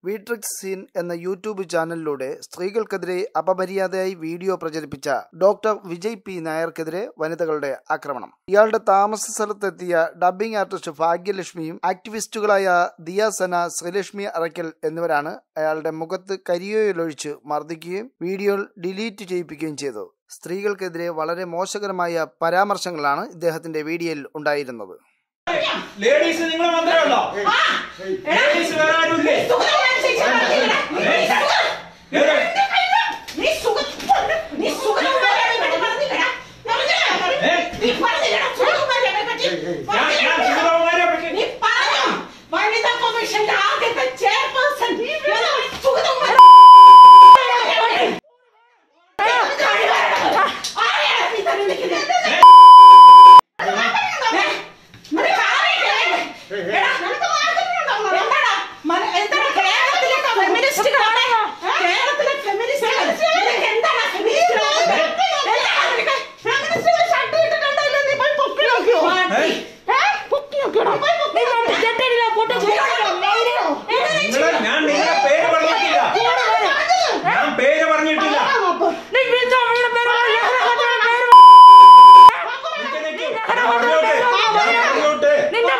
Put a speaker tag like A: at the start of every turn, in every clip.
A: വീട്രിക്സ് scene എന്ന YouTube ചാനലിലൂടെ സ്ത്രീകൾക്കെതിരെ അപമര്യാദയായി വീഡിയോ പ്രചരിപ്പിച്ച ഡോക്ടർ വിജയ് പി നായർക്കെതിരെ വനിതകളുടെ ആക്രമണം ഇയാളുടെ താമസ സ്ഥലത്തെത്തിയ ഡബ്ബിംഗ് ആർട്ടിസ്റ്റ് ഭാഗ്യലക്ഷ്മിയും ആക്ടിവിസ്റ്റുകളായ ദിയാസന ശ്രീലക്ഷ്മി അറയ്ക്കൽ എന്നിവരാണ് അയാളുടെ മുഖത്ത് കരിയോയിലൊഴിച്ച് മർദ്ദിക്കുകയും വീഡിയോ ഡിലീറ്റ് ചെയ്യിപ്പിക്കുകയും ചെയ്തത് സ്ത്രീകൾക്കെതിരെ വളരെ മോശകരമായ പരാമർശങ്ങളാണ് ഇദ്ദേഹത്തിന്റെ വീഡിയോയിൽ ഉണ്ടായിരുന്നത്
B: ലേഡീസ് നിങ്ങൾ മാത്രമേ ഉള്ളോ ലേഡീസ് വേറെ ആരുമില്ലേ ഞാൻ ഞാൻ സുഗതകുമാരിയെ പറ്റി
C: വനിതാ കമ്മീഷന്റെ ആദ്യത്തെ ചെയർപേഴ്സൺ സുഗതകുമാരി ആരെയാണ് നീ തന്നെ വിളിക്കുന്നത്
B: നിങ്ങളെ ഞാൻ നിങ്ങളുടെ പേര് പറഞ്ഞിട്ടില്ല ഞാൻ പേര് പറഞ്ഞിട്ടില്ല നിക്ക് നിക്ക്. ഞാൻ പറഞ്ഞോട്ടെ ഞാൻ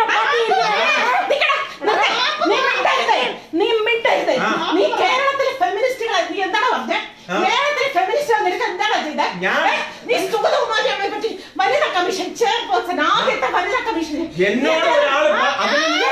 B: പറഞ്ഞോട്ടെ
C: നീ മിണ്ടരുത്
B: ആ.
C: നീ കേരളത്തിലെ ഫെമിനിസ്റ്റുകളെ നീ എന്താണ് പറഞ്ഞേ
B: ആ.
C: കേരളത്തിലെ ഫെമിനിസ്റ്റ് നിനക്ക് എന്താണ് ചെയ്തത്
B: ഞാൻ-
C: ഏ? നീ സുഗതകുമാരി അമ്മയെ പറ്റി വനിതാ കമ്മീഷൻ ചെയർപേഴ്സൺ ആദ്യത്തെ വനിതാ കമ്മീഷൻ
B: എന്നോട് ഒരാള് പ- അതിന്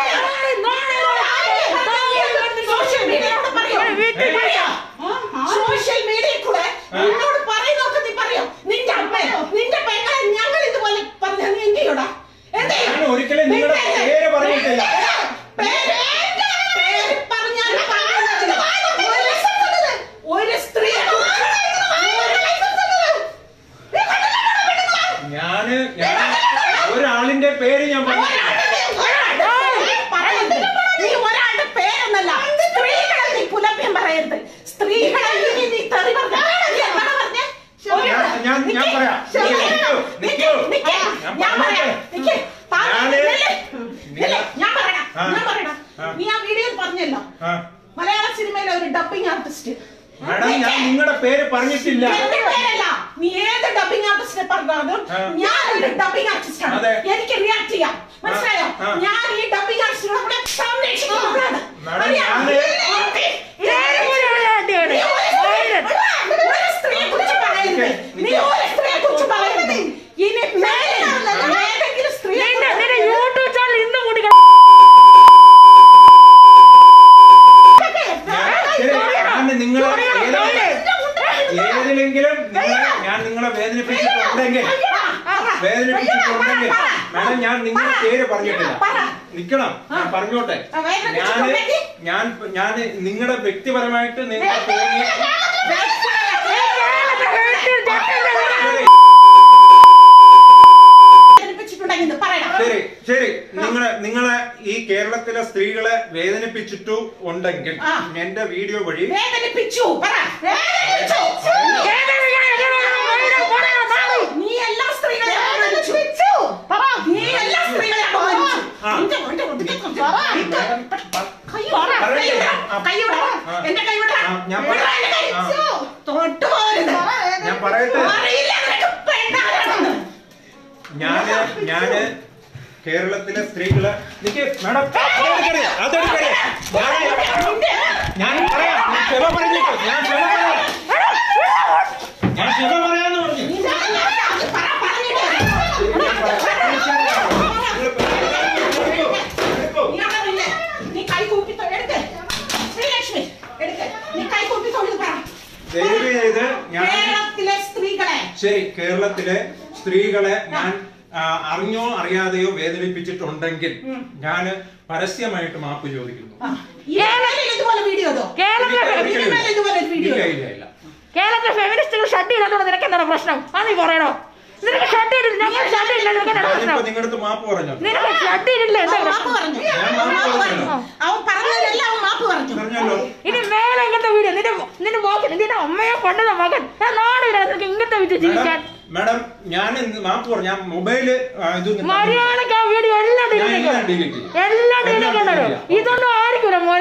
C: സോഷ്യൽ മീഡിയയിലൂടെ പറയോ പറയോ? സോഷ്യൽ മീഡിയയിൽ കൂടെ നിന്നോട് പറയുന്നൊക്കെ നീ പറയോ നിന്റെ അമ്മ നിന്റെ പെങ്ങളെ ഞങ്ങൾ ഇതുപോലെ പറഞ്ഞ നീ എന്ത് ചെയ്യൂടാ എന്ത് ചെയ്യും?
B: ഞാൻ ഒരിക്കലും നിങ്ങളുടെ
C: മിണ്ടരുത്.
B: പേര് പറഞ്ഞിട്ടില്ല.
C: പേര് പേര് പറഞ്ഞാൽ പറയുന്നത്. ഒരു സ്ത്രീ
B: ഞാന് ഞാൻ ഒരാളിന്റെ പേര് ഞാൻ പറഞ്ഞു
C: പറയരുത്. നീ ഒരാളുടെ പേരൊന്നല്ല സ്ത്രീകളെ നീ പുലഭ്യം പറയരുത് സ്ത്രീകളെ ഇനി നീ തെറി പറഞ്ഞ നീ എന്താണ് പറഞ്ഞേ?
B: ഞാൻ- ഞാൻ- ഞാൻ
C: നിക്ക്.
B: പറയാം.
C: ശരി.
B: നിക്കൂ, നിക്കൂ.
C: നിക്ക്.
B: ഞാൻ
C: ഞാൻ പറയാം.
B: പറഞ്ഞോട്ടെ.
C: നിക്ക്. താ-
B: ഞാന്
C: നില്ല്.
B: നിങ്ങ-
C: നില്ല്. ഞാൻ പറയണം
B: ആ.
C: ഞാൻ പറയണം
B: ആ.
C: നീ ആ വീഡിയോയിൽ പറഞ്ഞല്ലോ
B: ആ.
C: മലയാള സിനിമയിലെ ഒരു ഡബിംഗ് ആർട്ടിസ്റ്റ്
B: മാഡം ഞാൻ നിങ്ങളുടെ പേര് പറഞ്ഞിട്ടില്ല
C: എന്റെ പേരല്ല നീ ഏത് ഡബിംഗ് ആർട്ടിസ്റ്റിനെ പറഞ്ഞാലും
B: ആ.
C: ഞാൻ ഒരു ഡബിംഗ് ആർട്ടിസ്റ്റ് ആണ്
B: അതെ.
C: എനിക്ക് റിയാക്ട് ചെയ്യാം മനസ്സിലായോ
B: ആ.
C: ഞാൻ ഈ ഡബിംഗ് ആർട്ടിസ്റ്റിനെ കൂടെ സംരക്ഷിക്കുന്നതാണ്
B: മാഡം,
C: അറിയാം?
B: ഞാന്
C: നീ ഒരു- ഒരു സ്ത്രീയെ കുറിച്ച് പറയരുത്. നീ ഒരു സ്ത്രീയെ കുറിച്ച് പറയരുത്. ഇനി മേലെ ഏതെങ്കിലും സ്ത്രീയെ
B: ഞാൻ നിങ്ങളെ ഏതിലെങ്കിലും നിങ്ങളെ ഞാൻ നിങ്ങളെ വേദനിപ്പിച്ചിട്ടുണ്ടെങ്കിൽ വേദനിപ്പിച്ചിട്ടുണ്ടെങ്കിൽ മാഡം ഞാൻ നിങ്ങളുടെ പേര് പറഞ്ഞിട്ടില്ല നിക്കണം ഞാൻ പറഞ്ഞോട്ടെ ഞാന് ഞാൻ ഞാൻ നിങ്ങളുടെ വ്യക്തിപരമായിട്ട് നിങ്ങൾ തോന്നിയ
C: വേദനിപ്പിച്ചിട്ടുണ്ടെങ്കിൽ ഇത് പറയണം.
B: ശരി ശരി നിങ്ങളെ നിങ്ങളെ ഈ കേരളത്തിലെ സ്ത്രീകളെ വേദനിപ്പിച്ചിട്ടു ഉണ്ടെങ്കിൽ
C: ആ.
B: എന്റെ വീഡിയോ വഴി
C: വേദനിപ്പിച്ചു പറ വേദനിപ്പിച്ചു നീ എല്ലാ സ്ത്രീകളെ അപമാനിച്ചു നീ എല്ലാ സ്ത്രീകളെ അപമാനിച്ചു
B: ആ.
C: നിന്റെ മോന്റെ ഒടുക്കത്തെ കുറിച്ച് പറ. കൈ വിടടാ, കൈ
B: പറയട്ടെ.
C: വിടടാ,
B: ആ.
C: കൈ വിടടാ.
B: ആ.
C: എന്റെ കൈ വിടടാ.
B: ആ, ഞാൻ
C: വിടടാ
B: പറ-
C: എന്റെ കൈ.
B: ആ.
C: തൊട്ട് പോകരുത്.
B: ഞാൻ പറയട്ടെ
C: അറിയില്ല നിനക്ക് പെണ്ണാരാണെന്ന്.
B: ഞാന് ഞാന് കേരളത്തിലെ സ്ത്രീകളെ നിക്ക് മാഡം അതെടുക്കരുത്, അതെടുക്കരുത്. ഞാന് ഞാൻ പറയാം ഞാൻ ക്ഷമ പറഞ്ഞിട്ട് ഞാൻ ക്ഷമ പറയാം ഞാൻ ക്ഷമ പറയാന്ന് പറഞ്ഞു
C: നീ അത് പറ, പറഞ്ഞിട്ട്. നീ അവിടെ നില്ല്. നീ കൈ കൂപ്പി തൊ- എടുക്ക്. ശ്രീലക്ഷ്മി, എടുക്ക്. നീ കൈ കൂപ്പി തൊഴുത് പറ.
B: ദയവ് ചെയ്ത് ഞാൻ
C: കേരളത്തിലെ സ്ത്രീകളെ
B: ശരി കേരളത്തിലെ സ്ത്രീകളെ ഞാൻ ആ, അറിഞ്ഞോ അറിയാതെയോ വേദനിപ്പിച്ചിട്ടുണ്ടെങ്കിൽ ഞാൻ പരസ്യമായിട്ട് മാപ്പ് ചോദിക്കുന്നു
C: ആ, ഇനിമേൽ ഇതുപോലെ വീഡിയോ ഇതോ? ഇനിമേൽ ഇതുപോലെ ഒരു വീഡിയോ ഇതോ?
B: ഇല്ല ഇല്ല
D: കേരളത്തിലെ ഫെമിനിസ്റ്റുകൾ ഷർട്ട് ഇടാത്തോണ്ട് നിനക്ക് എന്താണ് പ്രശ്നം അത് നീ പറയണോ നിനക്ക് ഷർട്ട് ഇടില്ല ഞങ്ങൾ ഷർട്ട് ഇല്ല നിനക്ക് എന്താണ്
B: ഞാനിപ്പോ
D: പ്രശ്നം
B: നിങ്ങളുടെ അടുത്ത് മാപ്പ് പറഞ്ഞു
D: നിനക്ക് ഷർട്ട് ഇടില്ല എന്താ
C: അവൻ
D: പ്രശ്നം
C: മാപ്പ് പറഞ്ഞു
B: ഞാൻ മാപ്പ്
C: മാപ്പ്
B: പറഞ്ഞു.
C: പറഞ്ഞു അവൻ പറഞ്ഞതെല്ലാം അവൻ മാപ്പ് പറഞ്ഞു
B: പറഞ്ഞല്ലോ
D: ഇനി മേലെ ഇങ്ങനത്തെ വീഡിയോ നിന്റെ നിന്റെ മോക്ക് നിന്റെ അമ്മയെ കൊണ്ടുവന്ന മകൻ ഞാൻ നാടില്ല നിനക്ക് ഇങ്ങനത്തെ വിറ്റ് ജീവിക്കാൻ
B: മാഡം ഞാൻ ഇന്ന് മാപ്പ് പറഞ്ഞു ഞാൻ മൊബൈല് ആ, ഇത് ഒന്ന്
D: മര്യാദക്ക് ആ വീഡിയോ എല്ലാം
B: ഞാൻ എല്ലാം
D: ഡിലീറ്റ്
B: delete ചെയ്യും.
D: എല്ലാം ഡിലീറ്റ്
B: എല്ലാം
D: ഉണ്ടല്ലോ
B: delete ചെയ്യാം.
D: ഇതൊന്നും ആയിരിക്കൂല മോനെ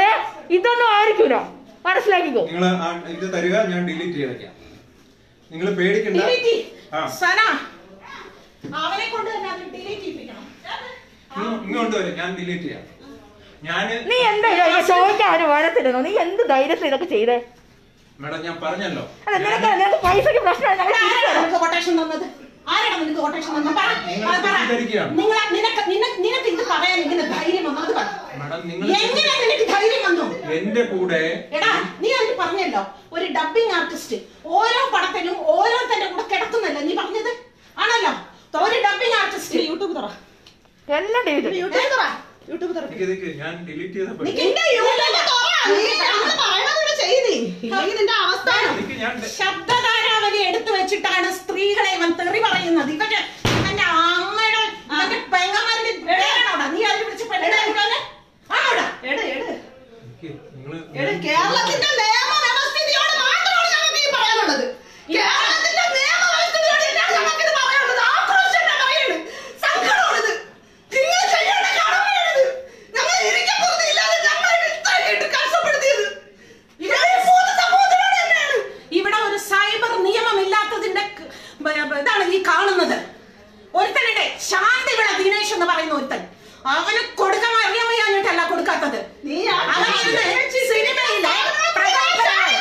D: ഇതൊന്നും ആയിരിക്കൂല മനസ്സിലാക്കിക്കോ
B: നിങ്ങൾ ഇത് തരിക ഞാൻ ഡിലീറ്റ് ചെയ്തേക്കാം നിങ്ങൾ പേടിക്കണ്ട
C: ഡിലീറ്റ്
B: ആ
C: സന അവനെ കൊണ്ട് തന്നെ അത് ഡിലീറ്റ് ചെയ്യിപ്പിക്കണം
B: ഇങ്ങ് ഇങ്ങോട്ട് വരും ഞാൻ ഡിലീറ്റ് ചെയ്യാം ഞാന്
D: നീ എന്താ ഇത് ചോദിക്കാൻ അവന് വരത്തില്ലെന്നോ നീ എന്ത് ധൈര്യത്തിൽ ഇതൊക്കെ ചെയ്തേ
B: മേഡം ഞാൻ പറഞ്ഞല്ലോ
D: അല്ല നിനക്ക് നിനക്ക് പൈസക്ക് പ്രശ്നമാണ് ഞങ്ങൾ
C: ഇവിടെ
D: തിരിച്ചു
C: ആരാണ്
D: തരാം.
C: നിനക്ക് കൊട്ടേഷൻ തന്നത് ആരാണ് നിനക്ക് കൊട്ടേഷൻ തന്നത് പറ
B: നിങ്ങൾ
C: അത് പറ
B: തെറ്റിദ്ധരിക്കുകയാണ്.
C: നിങ്ങൾ നിനക്ക് നിനക്ക് നിനക്ക് ഇത് പറയാൻ ഇങ്ങനെ ധൈര്യം വന്നു അത് പറ
B: മേഡം നിങ്ങൾ
C: എങ്ങനെ നിനക്ക് ധൈര്യം വന്നു
B: എന്റെ കൂടെ
C: എടാ നീ അതിന് പറഞ്ഞല്ലോ ഒരു ഡബിങ് ആർട്ടിസ്റ്റ് ഓരോ പടത്തിനും ഓരോരുത്തരുടെ കൂടെ കിടക്കുന്നല്ലേ നീ പറഞ്ഞത് ആണല്ലോ ഒരു ഡബിങ് ആർട്ടിസ്റ്റ് യൂട്യൂബ് തുറ
D: എല്ലാം ഡിലീറ്റ്
C: യൂട്യൂബ് തുറ യൂട്യൂബ് തുറ
B: നിക്ക് നിക്ക്, ഞാൻ ഡിലീറ്റ് ചെയ്തപ്പോ
C: നിന്റെ യൂട്യൂബ് തുറ നീ ഞങ്ങൾ പറയണതോടെ ചെയ്തി ഇല്ലെങ്കിൽ നിന്റെ അവസ്ഥ
B: നിക്ക് ഞാൻ
C: ശബ്ദധാരാവലി എടുത്തു വെച്ചിട്ടാണ് സ്ത്രീകളെ ഇവൻ തെറി പറയുന്നത് ഇവന്റെ ഇവന്റെ അമ്മയുടെ ഇവന്റെ പെങ്ങന്മാരുടെ പേരാണോടാ നീ അതിൽ വിളിച്ച് പെണ്ണാണോടാ ആണോടാ എട് എട്
B: നിക്ക്, നിങ്ങള്
C: എട് കേരളത്തിന്റെ നിയമ വ്യവസ്ഥിതിയോട് മാത്രമാണ് ഞങ്ങൾക്ക് ഈ പറയാനുള്ളത് കേരളത്തിന്റെ നിയമ വ്യവസ്ഥിതിയോട് തന്നെയാണ് ഞങ്ങൾക്ക് ഇത് പറയാനുള്ളത് ആക്രോശം ഞാൻ പറയുന്നത് സങ്കടമാണിത് നിങ്ങൾ ചെയ്യേണ്ട കടമയാണിത് ഞങ്ങൾ ഇരിക്കപ്പുറത്തില്ലാതെ ഞങ്ങളെ ഇത്രയായിട്ട് കഷ്ടപ്പെടുത്തിയത് ഇവിടെ ഒരു പൊതുസമൂഹത്തിനോട് തന്നെയാണ് ഇവിടെ ഒരു സൈബർ നിയമം ഇല്ലാത്തതിന്റെ ക- ബ- ബ- ഇതാണ് ഈ കാണുന്നത് ഒരുത്തനുടെ ശാന്തി വിള ദിനേശ് എന്ന് പറയുന്ന ഒരുത്തൻ അവന് കൊടുക്കാൻ അറിയാൻ വയ്യാഞ്ഞിട്ടല്ല കൊടുക്കാത്തത് അവനിരുന്ന് സിനിമയിലെ പ്രഗത്ഭനായ-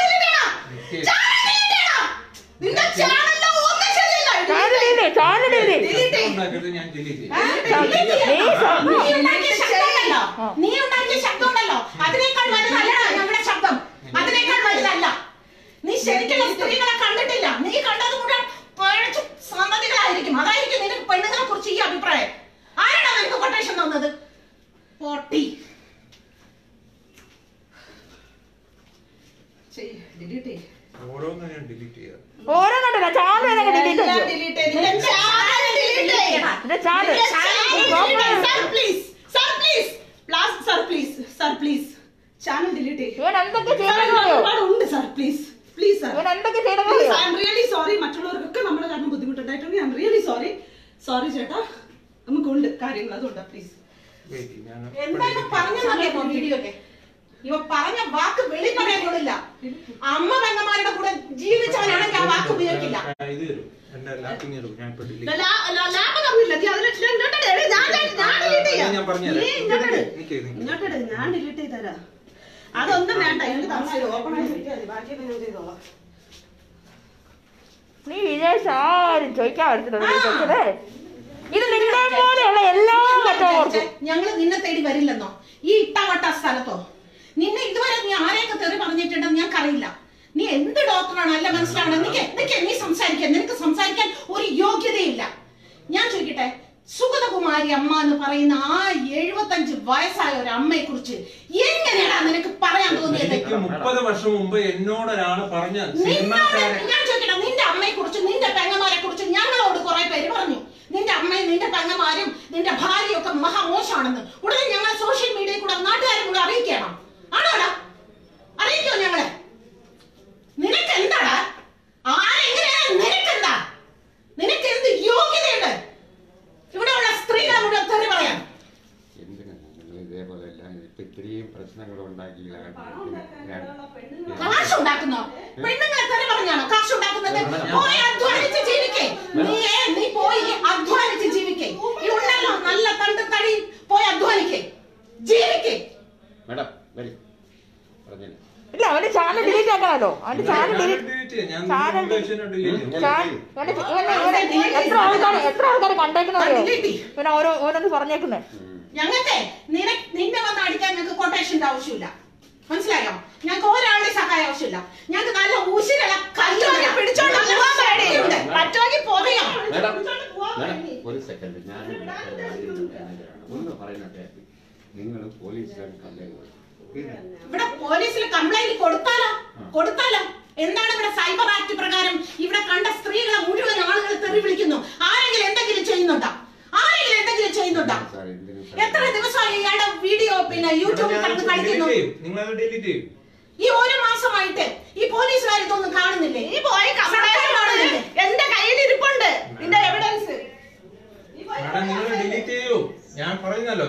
C: നിന്റെ ചാനലിലെ ഒന്നും ശരിയല്ല.
D: ചാനലില്ലേ ചാനലില്ലേ
B: ശബ്ദം ഉണ്ടാക്കരുത് ഞാൻ ഡിലീറ്റ് ചെയ്യും
C: ആ,
D: നീ ശബ്ദം-
C: നീ ഉണ്ടാക്കിയ ശബ്ദമുണ്ടല്ലോ നീ ഉണ്ടാക്കിയ ശബ്ദമുണ്ടല്ലോ അതിനേക്കാൾ വലുതല്ലടാ ഞങ്ങളുടെ ശബ്ദം അതിനേക്കാൾ വലുതല്ല നീ ശരിക്കുള്ള സ്ത്രീകളെ കണ്ടിട്ടില്ല നീ കണ്ടത് മുഴുവൻ പഴച്ച സന്തതികളായിരിക്കും അതായിരിക്കും നിനക്ക് പെണ്ണുങ്ങളെ കുറിച്ച് ഈ അഭിപ്രായം ആരാണ് നിനക്ക് കൊട്ടേഷൻ തന്നത് പൊട്ടി
B: ഓരോന്നും ഞാൻ ഡിലീറ്റ് ചെയ്യാം
D: ഓരോന്നുണ്ടല്ലോ ചാനൽ ഏതൊക്കെ ഡിലീറ്റ് ചെയ്യോ
C: നിന്റെ ചാനൽ delete ചെയ്യണം.
D: എന്റെ ചാനൽ
C: നിന്റെ channel Sir, please. Sir, please. Last, sir, please. Sir, please. Channel delete ചെയ്യും
D: ഇവൻ എന്തൊക്കെ ചെയ്തെന്നറിയോ
C: ഉണ്ട് സാർ പ്ലീസ് പ്ലീസ് സാർ
D: ഇവൻ എന്തൊക്കെ
C: പ്ലീസ്
D: ചെയ്തെന്നറിയോ
C: ഐ എം റിയലി സോറി മറ്റുള്ളവർക്കൊക്കെ നമ്മുടെ കാരണം ബുദ്ധിമുട്ടുണ്ടായിട്ടുണ്ട് I'm really sorry sorry ചേട്ടാ നമുക്കുണ്ട് കാര്യങ്ങൾ അതുകൊണ്ടാ പ്ലീസ്
B: വെയിറ്റ് ഞാൻ
C: എന്താണ് പറഞ്ഞറിയാമോ വീഡിയോയില് ഇവ പറഞ്ഞ വാക്ക് വെളി പറയാൻ കൊള്ളില്ല അമ്മ പെങ്ങന്മാരുടെ കൂടെ ജീവിച്ചവനാണെങ്കിൽ ആ വാക്ക് ഉപയോഗിക്കില്ല
B: ഇത് തരും എന്റെ ലാപ്പിംഗ് തരും ഞാൻ ഇപ്പൊ ഡിലീറ്റ്
C: ലാ- ലാ- ലാഭം തന്നില്ല. നീ അതിൽ ഇച്ചിരി ഇങ്ങോട്ട് ഇട്. ഞാൻ- ഞാൻ- ഞാൻ delete ചെയ്യാം.
B: ഞാൻ പറഞ്ഞുതരാം.
C: നീ ഇങ്ങോട്ട് ഇട്.
B: നിക്ക്, നിക്ക്.
C: ഇങ്ങോട്ട് ഇട്. ഞാൻ ഡിലീറ്റ് ചെയ്ത് തരാം അതൊന്നും വേണ്ട എനിക്ക് താമസിച്ചു ഓപ്പൺ ആയി കിട്ടിയാൽ മതി. ബാക്കിയൊക്കെ ഞാൻ ചെയ്തോളാം
D: നീ വിചാരിച്ച ആരും ചോദിക്കാൻ പറ്റത്തില്ലേ ഇത് നിന്നെ പോലെയുള്ള എല്ലാ മറ്റവർക്കും
C: ഞങ്ങള് നിന്നെ തേടി വരില്ലെന്നോ ഈ ഇട്ടവട്ട സ്ഥലത്തോ നിന്നെ ഇതുവരെ നീ ആരെയൊക്കെ തെറി പറഞ്ഞിട്ടുണ്ടെന്ന് ഞങ്ങൾക്കറിയില്ല നീ എന്ത് ഡോക്ടറാണ് അല്ല മനസ്സിലാവണം നിക്ക് നിക്ക് നീ സംസാരിക്കാൻ നിനക്ക് സംസാരിക്കാൻ ഒരു യോഗ്യതയില്ല ഞാൻ ചോദിക്കട്ടെ സുഗതകുമാരി അമ്മ എന്ന് പറയുന്ന ആ എഴുപത്തഞ്ച് വയസ്സായ ഒരു അമ്മയെ കുറിച്ച് എങ്ങനെയാണ് നിനക്ക് പറയാൻ തോന്നിയത്
B: എനിക്ക് മുപ്പത് വർഷം മുമ്പ് എന്നോട് ഒരാള് പറഞ്ഞ
C: നിന്നോട്
B: സിനിമക്കാരൻ
C: ഞാൻ ചോദിക്കട്ടെ നിന്റെ അമ്മയെ കുറിച്ച് നിന്റെ പെങ്ങന്മാരെ കുറിച്ച് ഞങ്ങളോട് കുറെ പേര് പറഞ്ഞു നിന്റെ അമ്മയും നിന്റെ പെങ്ങന്മാരും നിന്റെ ഭാര്യയും ഒക്കെ മഹാമോശമാണെന്ന് ഉടനെ ഞങ്ങൾ സോഷ്യൽ മീഡിയയിൽ കൂടെ നാട്ടുകാരെ കൂടെ അറിയിക്കണം ആണോടാ അറിയിക്കോ ഞങ്ങളെ നിനക്ക് എന്താടാ ആരെങ്ങനെയാ നിനക്കെന്താ നിനക്ക് എന്ത് യോഗ്യതയുണ്ട് ഇവിടെയുള്ള സ്ത്രീകളെ കൂടെ തെറി പറയാൻ
E: എന്തിനാണ് നിങ്ങൾ ഇതേപോലെ എല്ലാം ഇപ്പൊ ഇത്രയും പ്രശ്നങ്ങൾ ഉണ്ടാക്കി
C: കാശ് ഉണ്ടാക്കുന്നോ പെണ്ണുങ്ങളെ തെറി പറഞ്ഞാണോ കാശ് ഉണ്ടാക്കുന്നത് പോയി അധ്വാനിച്ച് ജീവിക്കേ നീ നീ പോയി അധ്വാനിച്ച് ജീവിക്കേ ഈ ഉണ്ടല്ലോ നല്ല തണ്ട് തടി പോയി അധ്വാനിക്കേ ജീവിക്കേ
E: മേഡം വരി പറഞ്ഞില്ല
D: ഇല്ല അവന്റെ ചാനൽ ഡിലീറ്റ് ആക്കണല്ലോ അവന്റെ ചാനൽ
B: ഞാൻ
D: ഡിലീറ്റ്
B: delete ചെയ്യാം. ഞാൻ
D: ചാനൽ
B: ഉപദേശിച്ചതിനെ delete ചെയ്യും.
D: ചാനൽ ഇവന്റെ ഇവന്റെ ഇവന്റെ എത്ര ആൾക്കാർ എത്ര ആൾക്കാർ കണ്ടേക്കുന്നറിയോ പിന്നെ ഓരോ ഓരോന്ന് പറഞ്ഞേക്കുന്നേ
C: ഞങ്ങൾക്ക് നിന നിന്നെ വന്ന് അടിക്കാൻ ഞങ്ങൾക്ക് കൊട്ടേഷന്റെ ആവശ്യമില്ല മനസ്സിലായോ ഞങ്ങൾക്ക് ഒരാളുടെ സഹായം ആവശ്യമില്ല ഞങ്ങൾക്ക് നല്ല ഊശിലുള്ള കല്ലുണ്ട് പിടിച്ചോണ്ട് പോവാൻ പേടിയുണ്ട് പറ്റുമെങ്കിൽ പോകയാം
E: മേഡം മേഡം ഒരു സെക്കൻഡ് ഞാൻ ഒന്ന് പറയുന്നത് നിങ്ങൾ പോലീസിലാണ് കംപ്ലൈന്റ് കൊടുത്തു
C: ഇവിടെ പോലീസിൽ കംപ്ലൈന്റ് കൊടുത്താലോ കൊടുത്താലോ എന്താണ് ഇവിടെ സൈബർ ആക്ട് പ്രകാരം ഇവിടെ കണ്ട സ്ത്രീകളെ മുഴുവൻ ആളുകൾ തെറി വിളിക്കുന്നു ആരെങ്കിലും എന്തെങ്കിലും ചെയ്യുന്നുണ്ടോ ആരെങ്കിലും എന്തെങ്കിലും ചെയ്യുന്നുണ്ടോ
E: സാർ എന്തിനും
C: എത്ര ദിവസമായി ഇയാളുടെ വീഡിയോ പിന്നെ യൂട്യൂബിൽ
B: ഞാൻ
C: കടന്ന്
B: delete
C: കളിക്കുന്നു
B: ചെയ്യും. നിങ്ങളത് ഡിലീറ്റ് ചെയ്യും
C: ഈ ഒരു മാസമായിട്ട് ഈ പോലീസുകാർ ഇതൊന്നും കാണുന്നില്ലേ ഈ പോയി എന്റെ കയ്യിൽ ഇരിപ്പുണ്ട് നിന്റെ എവിഡൻസ്
B: മാഡം നിങ്ങൾ ഡിലീറ്റ് ചെയ്യൂ ഞാൻ പറയുന്നല്ലോ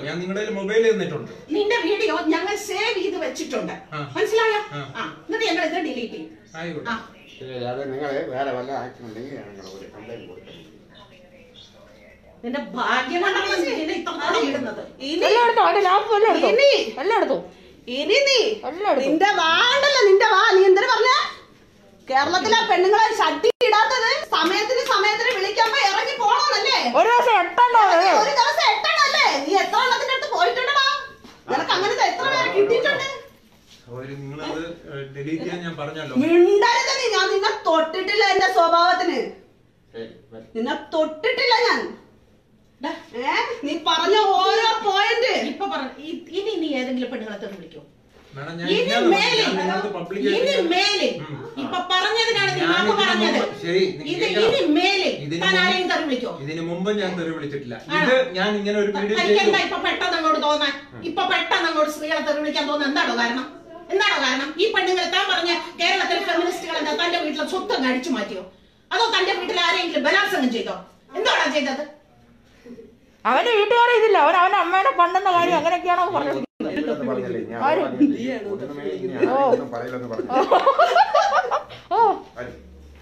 B: ഞാൻ നിങ്ങളുടെ മൊബൈൽ തന്നിട്ടുണ്ട്
C: നിന്റെ വീഡിയോ ഞങ്ങൾ സേവ് ചെയ്ത് വെച്ചിട്ടുണ്ട്
B: ആ.
C: മനസ്സിലായോ
B: ആ.
C: ആ എന്നിട്ട് ഞങ്ങൾ ഇത് ഡിലീറ്റ് ചെയ്യും
B: ആയിക്കോട്ടെ
C: ആ
E: ശരി, അത് നിങ്ങൾ വേറെ വല്ല ആക്ഷൻ ഉണ്ടെങ്കിൽ ഞങ്ങൾ ഒരു കംപ്ലൈന്റ് കൊടുക്കണം
C: നിന്റെ ഭാഗ്യമാണെന്ന് നിന്നെ ഇത്രത്തോളം ഇടുന്നത് ഇനി
D: എല്ലാം എടുത്തോ അവന്റെ ലാപ്പ് എല്ലാം എടുത്തോ
C: ഇനി
D: എല്ലാം എടുത്തോ
C: ഇനി നീ
D: എല്ലാം എടുത്തോ
C: നിന്റെ വാണ്ടല്ലോ നിന്റെ വാ നീ എന്തിനു പറഞ്ഞ കേരളത്തിലെ പെണ്ണുങ്ങളെ ഷട്ടി ഇടാത്തത് സമയത്തിന് സമയത്തിന് വിളിക്കുമ്പോ ഇറങ്ങി പോണോന്നല്ലേ
D: ഒരു ദിവസം എട്ടെണ്ണോ
C: ഒരു ദിവസം എട്ടെണ്ണല്ലേ നീ എത്ര എണ്ണത്തിന്റെ അടുത്ത് പോയിട്ടുണ്ടടാ നിനക്ക് അങ്ങനത്തെ എത്ര പേരെ കിട്ടിയിട്ടുണ്ട്
B: അവര് നിങ്ങളത് ഡിലീറ്റ് ചെയ്യാൻ ഞാൻ പറഞ്ഞല്ലോ
C: മിണ്ടരുത് നീ ഞാൻ നിന്നെ തൊട്ടിട്ടില്ല എന്റെ സ്വഭാവത്തിന്
E: ശരി വരൂ.
C: നിന്നെ തൊട്ടിട്ടില്ല ഞാൻ ഡാ, ഏ നീ പറഞ്ഞ ഓരോ പോയിന്റ്
F: ഇപ്പൊ പറ ഇ- ഇനി നീ ഏതെങ്കിലും പെണ്ണുങ്ങളെ തെറി വിളിക്കോ
B: മാഡം ഞാൻ
F: ഇനി
B: ഞാൻ
F: മേലിൽ
B: നിങ്ങൾക്ക്
F: ഇനി
B: പബ്ലിക്
F: മേലിൽ ഇപ്പൊ പറഞ്ഞതിനാണ് നീ
B: ഞാൻ
F: മാപ്പ്
B: ഇതിന്
F: പറഞ്ഞത്
B: മുമ്പ് ശരി, നീ
F: ഇത്
B: കേൾക്കണം.
F: ഇനി മേലിൽ
B: ഇതിന്
F: താൻ
B: മുമ്പ്
F: ആരെയും തെറി വിളിക്കോ
B: ഇതിന് മുമ്പ് ഞാൻ തെറി വിളിച്ചിട്ടില്ല
F: ആണോ?
B: ഇത് ഞാൻ ഇങ്ങനെ ഒരു വീഡിയോ
F: തനിക്ക്
B: ചെയ്തു
F: എന്താ ഇപ്പൊ പെട്ടെന്ന് അങ്ങോട്ട് തോന്നാൻ ഇപ്പൊ പെട്ടെന്ന് അങ്ങോട്ട് സ്ത്രീകളെ തെറി വിളിക്കാൻ തോന്നുന്നത് എന്താണോ കാരണം എന്താണോ കാരണം ഈ പെണ്ണുങ്ങൾ താൻ പറഞ്ഞ കേരളത്തിലെ ഫെമിനിസ്റ്റുകൾ എന്താ തന്റെ വീട്ടിലെ സ്വത്ത് അങ്ങ് അടിച്ചു മാറ്റിയോ അതോ തന്റെ വീട്ടിൽ ആരെങ്കിലും ബലാത്സംഗം ചെയ്തോ എന്താണോ ചെയ്തത്
D: അവന്റെ വീട്ടുകാരെ ഇതില്ല അവൻ അവന്റെ അമ്മയുടെ പണ്ടെന്ന കാര്യം അങ്ങനെയൊക്കെയാണോ പറഞ്ഞത്
E: ഇല്ലെന്ന് പറഞ്ഞില്ലേ? ഞാൻ
D: ആര്?
E: പറഞ്ഞില്ലേ? ഒന്നുമേ ഇനി ആരെയൊന്നും പറയില്ലെന്ന് പറഞ്ഞു.
D: ഓ
E: വരൂ.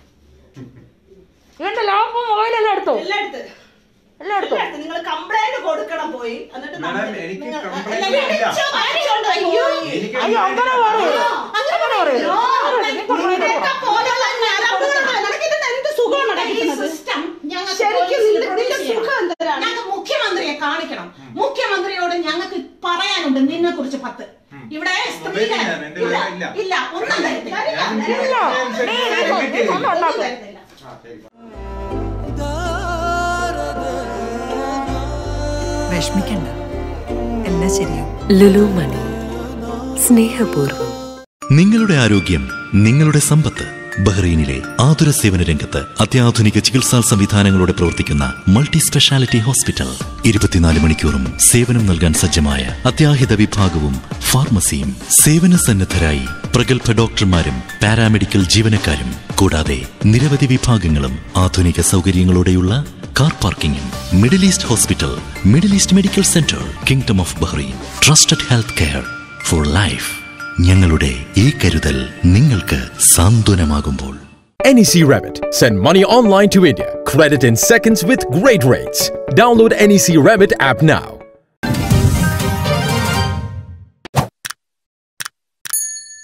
D: ഇവന്റെ ലാപ്പും മൊബൈലെല്ലാം എടുത്തോ
C: എല്ലാം എടുത്ത്
D: എല്ലാം എടുത്തോ
C: നിങ്ങൾ കംപ്ലൈന്റ് കൊടുക്കണം പോയി എന്നിട്ട്
B: മാഡം
C: നമ്മൾ-
B: എനിക്ക്
C: നിങ്ങൾ-
B: കംപ്ലൈന്റ്
C: അല്ല,
B: ഇല്ല
C: വിളിച്ചോ, വാങ്ങിച്ചോണ്ട്
F: അയ്യോ.
C: പോയി.
B: എനിക്ക്
D: അയ്യോ അങ്ങനെ പറയരുത് അങ്ങനെ പറയരുത്
C: ഓ,
D: നീ complaint
C: നിന്നെയൊക്കെ
D: കൊടുക്കണം.
C: പോലുള്ള ഞരമ്പുകളാണ്. നിനക്കിതിന് എന്ത് സുഖമാണ്
F: ഈ
C: കിട്ടുന്നത്?
F: സിസ്റ്റം ഞങ്ങൾക്ക്
C: ശരിക്കും
F: പോലീസിൽ
C: നിന്റെ-
F: produce
C: നിന്റെ
F: ചെയ്യണം.
C: സുഖം എന്തിനാണ്?
F: ഞങ്ങൾക്ക് മുഖ്യമന്ത്രിയെ കാണിക്കണം മുഖ്യമന്ത്രിയോട് ഞങ്ങൾക്ക് പറയാനുണ്ട് നിന്നെ കുറിച്ച് പത്ത് ഇവിടെ സ്ത്രീകളെ
B: മൊബൈലില്ല, എന്റെ
F: ഇല്ല
B: കയ്യിലില്ല.
F: ഇല്ല ഒന്നും തരത്തില്ല
B: ഞാൻ
D: ഇല്ല നീ ഇത്
B: എനിക്ക്
D: ഒന്നും ഉണ്ടാക്കും
F: തരത്തില്ല
E: ആ, ശരി.
G: വിഷമിക്കണ്ട എല്ലാം ശരിയാവും
H: ലുലു മണി സ്നേഹപൂർവ്വം
I: നിങ്ങളുടെ ആരോഗ്യം നിങ്ങളുടെ സമ്പത്ത് ബഹ്റൈനിലെ ആതുര സേവന രംഗത്ത് അത്യാധുനിക ചികിത്സാ സംവിധാനങ്ങളോടെ പ്രവർത്തിക്കുന്ന മൾട്ടി സ്പെഷ്യാലിറ്റി ഹോസ്പിറ്റൽ ഇരുപത്തിനാല് മണിക്കൂറും സേവനം നൽകാൻ സജ്ജമായ അത്യാഹിത വിഭാഗവും ഫാർമസിയും സേവന സന്നദ്ധരായി പ്രഗത്ഭ ഡോക്ടർമാരും പാരാമെഡിക്കൽ ജീവനക്കാരും കൂടാതെ നിരവധി വിഭാഗങ്ങളും ആധുനിക സൗകര്യങ്ങളോടെയുള്ള കാർ പാർക്കിംഗും middle east hospital middle east medical centre kingdom of Bahrain trusted health care for life ഞങ്ങളുടെ ഈ കരുതൽ നിങ്ങൾക്ക് സാന്ത്വനമാകുമ്പോൾ
J: NEC Rabbit. Send money online to India. Credit in seconds with great rates. Download NEC Rabbit app now.